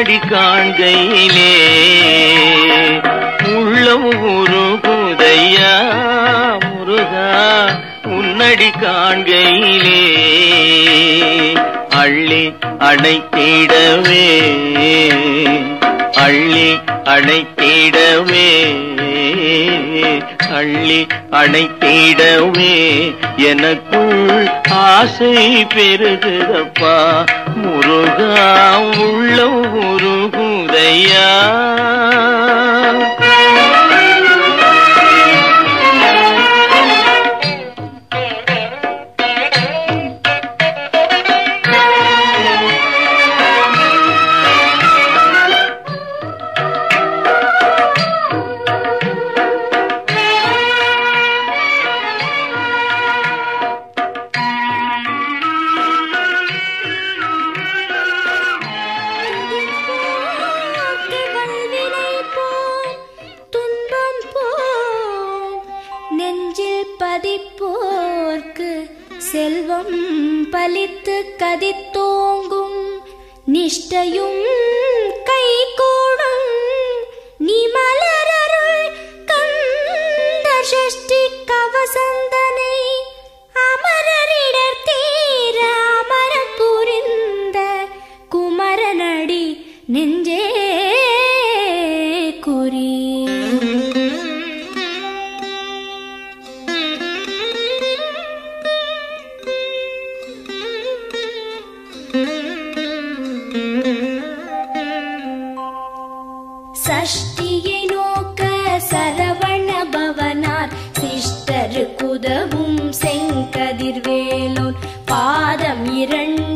உன்னடி காண்கையிலே உள்ளம் உருகுதையா முருகா உன்னடி காண்கையிலே அள்ளி அணைத்திடவே அள்ளி அணைத்திடவே அள்ளி அணைத்திடவே எனக்குள் ஆசை பெருகுதப்பா முருகா உள்ளம் உருகுதையா வல்வினை போம் துன்பம் போம் நெஞ்சில் பதிப்போர்க்கு செல்வம் பலித்து கதித்தோங்கும் நிஷ்டையும் கைகூடும் நீ மலரருள் கந்த சஷ்டி கவசந்தனை அமரரிடர் தீர அமரம் புரிந்த குமரனடி நெஞ்சே குறி சஷ்டியை நோக்க சரவண பவனார் சிஷ்டரு குதவும் செங்கதிர்வேலோன் பாதம் இரண்டு